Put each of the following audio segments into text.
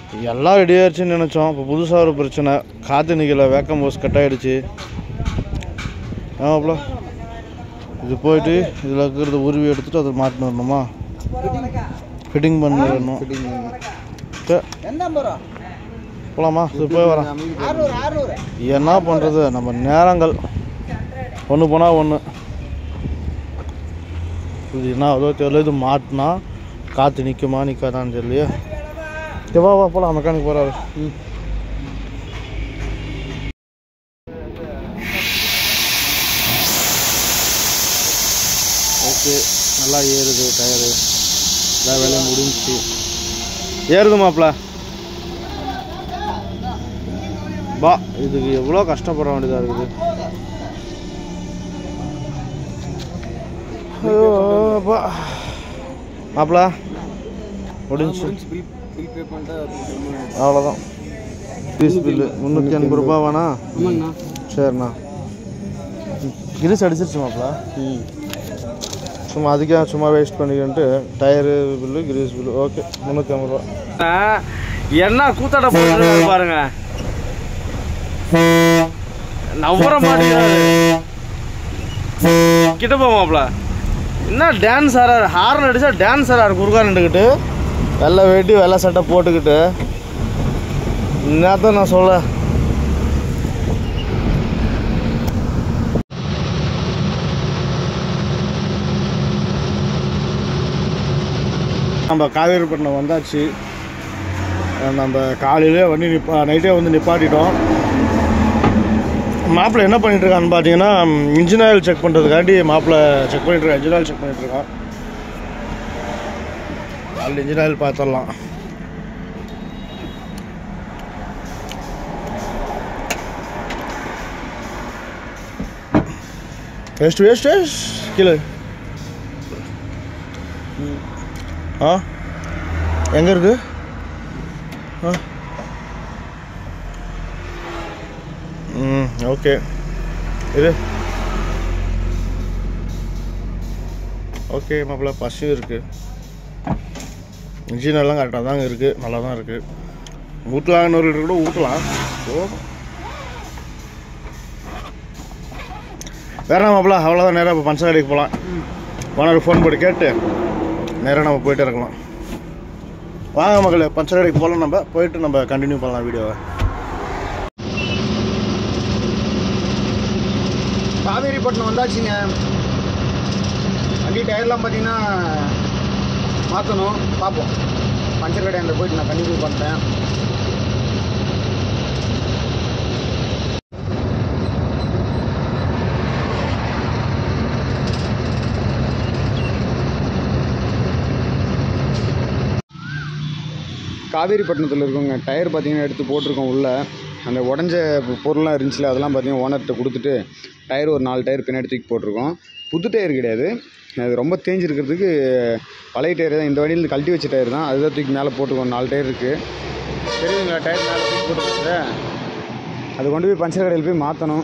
எல்லாம் ரெடி ஆயிடுச்சுன்னு நினச்சோம் இப்போ புதுசாக ஒரு பிரச்சனை காற்று நிற்கல வேக்கம் போஸ் கட் ஆகிடுச்சு ஆமாப்ல இது போயிட்டு இதில் இருக்கிறத உருவி எடுத்துட்டு அதை மாட்டின்னு வரணுமா ஃபிட்டிங் பண்ணிடணும் சரி போகலாமா இது போய் வரேன் என்ன பண்ணுறது நம்ம நேரங்கள் ஒன்று போனால் ஒன்று இது என்ன அவ்வளோ தெரியல இது மாட்டினா காற்று நிற்குமா நிற்காதான்னு தெரியலையே சரி வா வா போகலாம் மெக்கானிக் போகிறாரு ஓகே நல்லா ஏறுது டயரு எல்லா வேலையும் முடிஞ்சுச்சு ஏறுது மாப்ள பா இதுக்கு எவ்வளோ கஷ்டப்பட வேண்டியதாக இருக்குது ஐயோ, அப்பா மாப்ள முடிஞ்சு அவ்வளோதான் ஃபீஸ் பில்லு முந்நூற்றி எண்பது ரூபா வேணா ஆமாங்கண்ணா சரிண்ணா கிரிஸ் அடிச்சிருச்சு மாப்ள சும்மா அதுக்கே சும்மா வேஸ்ட் பண்ணிக்கிட்டு tyre bill grease bill okay முந்நூற்றி ஐம்பது ரூபா என்ன கூத்தாட போட்டு பாருங்க நவர மாட்டேங்கிறாரு கிட்ட போமாப்ல என்ன டான்ஸ் ஆறாரு ஹார்ன் அடிச்சா டான்ஸ் ஆறாரு குறுக்கா நின்றுக்கிட்டு வெள்ளை வேட்டி வெள்ளை சட்டை போட்டுக்கிட்டு என்னத்தான் நான் சொல்ல நம்ம காவேரிப்பட்டினம் வந்தாச்சு அஹ் நம்ம காலையிலே வண்டி நிப்பா நைட்டே வந்து நிப்பாட்டிட்டோம் மாப்பிள்ளை என்ன பண்ணிட்டு இருக்கான்னு பார்த்தீங்கன்னா இன்ஜின் ஆயில் செக் பண்ணுறதுக்காண்டி மாப்பிள்ளை செக் பண்ணிட்டு இருக்கான் இன்ஜின் ஆயில் செக் பண்ணிட்டு இருக்கான் அதில் இன்ஜின் ஆயில் பார்த்துடலாம் வேஸ்ட் வேஸ்ட் வேஸ்ட் கீழே ஆ எங்கே இருக்கு ஆ ம் ஓகே இது ஓகே மாப்பிள்ள பசி இருக்குது இன்ஜின் எல்லாம் கரெக்டாக தாங்க இருக்குது நல்லா தான் இருக்குது ஊற்றலாம்னு ஒரு கூட ஊற்றலாம் ஸோ வேற மாப்பிள்ள அவ்வளோதான் நேராக இப்போ பஞ்சர் கடைக்கு போகலாம் ஓனர் ஃபோன் போட்டு கேட்டு நேராக நம்ம போயிட்டு இருக்கலாம் வாங்க மக்களே பஞ்சர் கடைக்கு போகலாம் நம்ம போயிட்டு நம்ம கண்டினியூ பண்ணலாம் வீடியோவை காவேரிப்பட்டினம் வந்தாச்சுங்க வண்டி டயர்லாம் பார்த்தீங்கன்னா மாற்றணும் பார்ப்போம் பஞ்சர் கடையாண்ட போயிட்டு நான் கண்டினியூ பண்ணுறேன் காவேரிப்பட்டினத்தில் இருக்கவங்க டயர் பார்த்தீங்கன்னா எடுத்து போட்டிருக்கோம் உள்ளே அந்த உடஞ்ச பொருள்லாம் இருந்துச்சுல அதெல்லாம் பார்த்தீங்கன்னா ஓனர்கிட்ட கொடுத்துட்டு டயர் ஒரு நாலு டயர் பின்னாடி தூக்கி போட்டிருக்கோம் புது டயர் கிடையாது அது ரொம்ப தேஞ்சிருக்கிறதுக்கு பழைய டயர் தான் இந்த வண்டியில் கழட்டி வச்ச டயர் தான் அதுதான் தூக்கி மேலே போட்டிருக்கோம் நாலு டயர் இருக்குது தெரியுதுங்களா டயர் மேலே தூக்கி போட்டுருக்குது அது கொண்டு போய் பஞ்சர் கடையில் போய் மாற்றணும்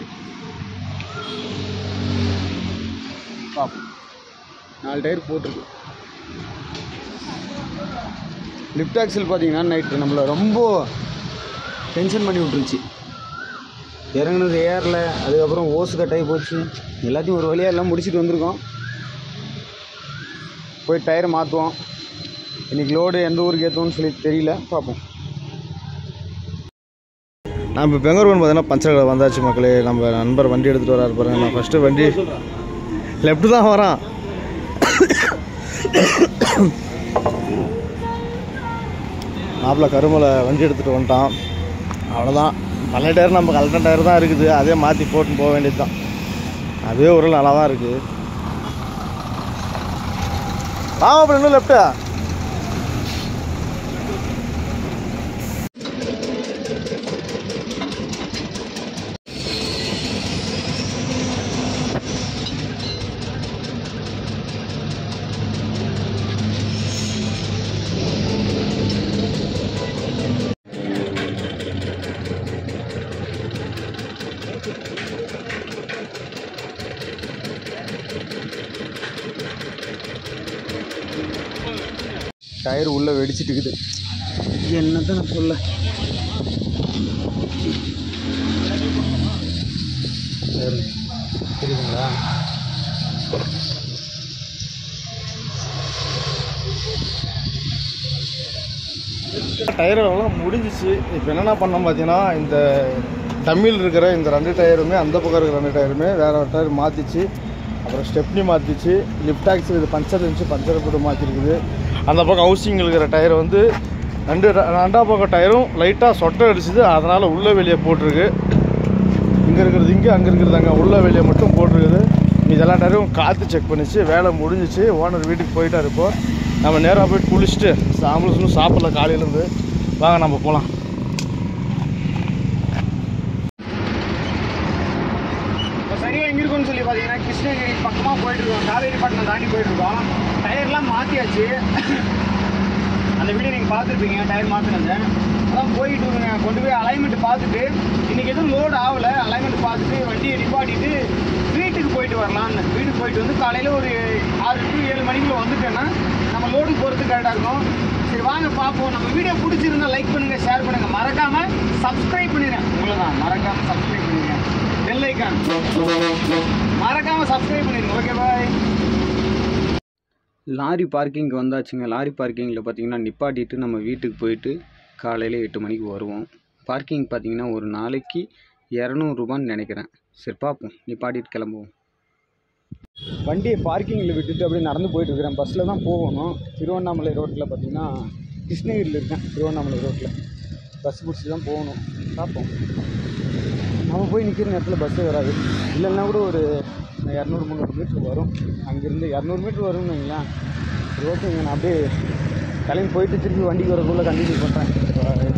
பார்ப்போம் நாலு டயர் போட்டிருக்கு லிஃப்ட் ஆக்சல் பார்த்தீங்கன்னா நைட்டு நம்மளை ரொம்ப டென்ஷன் பண்ணி விட்டுருச்சு இறங்குனது ஏறல அதுக்கப்புறம் ஓசு கட்டாகி போச்சு எல்லாத்தையும் ஒரு வழியாக எல்லாம் முடிச்சுட்டு வந்திருக்கோம் போய் டயரை மாற்றுவோம் இன்றைக்கி லோடு எந்த ஊருக்கு ஏற்றுவோம்னு சொல்லி தெரியல பார்ப்போம் நான் இப்போ பெங்களூர் பார்த்தீங்கன்னா பஞ்சர் கடை வந்தாச்சு மக்களே நம்ம நண்பர் வண்டி எடுத்துகிட்டு வராரு பாருங்க நான் ஃபஸ்ட்டு வண்டி லெஃப்ட் தான் வரான் மாப்பிள்ள கருமலை வண்டி எடுத்துகிட்டு வந்துட்டான் அவ்வளோதான் பழைய டயர் நம்ம கலட்ட டயர் தான் இருக்குது அதே மாற்றி போட்டுன்னு போக வேண்டியது தான் அதே ஒரு நல்லா தான் இருக்குது வாங்க அப்புறம் இன்னும் லெஃப்ட்டு டயர் உள்ளே வெடிச்சிட்டு இருக்குது என்னத்த நான் சொல்ல சரி தெரியுதுங்களா டயரெல்லாம் முடிஞ்சிச்சு இப்போ என்னென்ன பண்ணோம் பார்த்தீங்கன்னா இந்த டம்மியில் இருக்கிற இந்த ரெண்டு டயருமே அந்த பக்கம் இருக்கிற ரெண்டு டயருமே வேறு ஒரு டயர் மாற்றிச்சு அப்புறம் ஸ்டெப்னி மாற்றிச்சு லிஃப்ட் ஆக்சில் இது பஞ்சர் இருந்துச்சு பஞ்சர் போட்டு மாற்றிருக்குது அந்த பக்கம் ஹவுசிங் இருக்கிற டயர் வந்து ரெண்டு ரெண்டாம் பக்கம் டயரும் லைட்டாக சொட்டை அடிச்சுது அதனால் உள்ளே வெளியே போட்டிருக்கு இங்கே இருக்கிறது இங்கே அங்கே இருக்கிறது அங்கே உள்ள வெளியே மட்டும் போட்டிருக்குது இதெல்லாம் டயரும் காற்று செக் பண்ணிச்சு வேலை முடிஞ்சிச்சு ஓனர் வீட்டுக்கு போயிட்டார் இப்போ நம்ம நேராக போயிட்டு குளிச்சுட்டு சாம்பலும் சாப்பிடல காலையிலேருந்து வாங்க நம்ம போகலாம் இப்போ சரியாக எங்கே இருக்கும்னு சொல்லி பார்த்தீங்கன்னா கிருஷ்ணகிரி பக்கமாக போயிட்டு இருக்கோம் காவேரிப்பட்டினம் தாண்டி போயிட்டு இருக்கோம் டயர்லாம் மாற்றியாச்சு அந்த வீடியோ நீங்கள் பார்த்துருப்பீங்க டயர் மாற்றினது அதான் போயிட்டு இருக்கோங்க கொண்டு போய் அலைன்மெண்ட் பார்த்துட்டு இன்றைக்கி எதுவும் லோடு ஆகலை அலைன்மெண்ட் பார்த்துட்டு வண்டியை நிப்பாட்டிட்டு வீட்டுக்கு போயிட்டு வரலான்னு வீட்டுக்கு போயிட்டு வந்து காலையில் ஒரு ஆறு டு ஏழு மணிக்குள்ள வந்துட்டேன்னா நம்ம லோடுக்கு போகிறதுக்கு கரெக்டாக இருக்கும் சரி வாங்க பார்ப்போம் நம்ம வீடியோ பிடிச்சிருந்தா லைக் பண்ணுங்கள் ஷேர் பண்ணுங்கள் மறக்காமல் சப்ஸ்கிரைப் பண்ணிடுங்க உங்களை தான் மறக்காமல் சப்ஸ்கிரைப் பண்ணிடுங்க பெல் ஐக்கான் மறக்காமல் சப்ஸ்கிரைப் பண்ணிடுங்க ஓகே பாய் லாரி பார்க்கிங்க்கு வந்தாச்சுங்க லாரி பார்க்கிங்கில் பார்த்தீங்கன்னா நிப்பாட்டிட்டு நம்ம வீட்டுக்கு போயிட்டு காலையில் எட்டு மணிக்கு வருவோம் பார்க்கிங் பார்த்தீங்கன்னா ஒரு நாளைக்கு இரநூறுபான்னு நினைக்கிறேன் சரி பார்ப்போம் நிப்பாட்டிட்டு கிளம்புவோம் வண்டியை பார்க்கிங்கில் விட்டுட்டு அப்படியே நடந்து போயிட்டு இருக்கிறேன் பஸ்ஸில் தான் போகணும் திருவண்ணாமலை ரோட்டில் பார்த்தீங்கன்னா கிருஷ்ணகிரியில் இருக்கேன் திருவண்ணாமலை ரோட்டில் பஸ் பிடிச்சி தான் போகணும் பார்ப்போம் நம்ம போய் நிற்கிற நேரத்தில் பஸ்ஸே வராது இல்லைன்னா கூட ஒரு இரநூறு முந்நூறு மீட்ரு வரும் அங்கேருந்து இரநூறு மீட்ரு வரும்னு வைங்களேன் சரி ஓகேங்க நான் அப்படியே கிளம்பி போயிட்டு திருப்பி வண்டிக்கு வரக்குள்ளே கண்டினியூ பண்ணுறேன்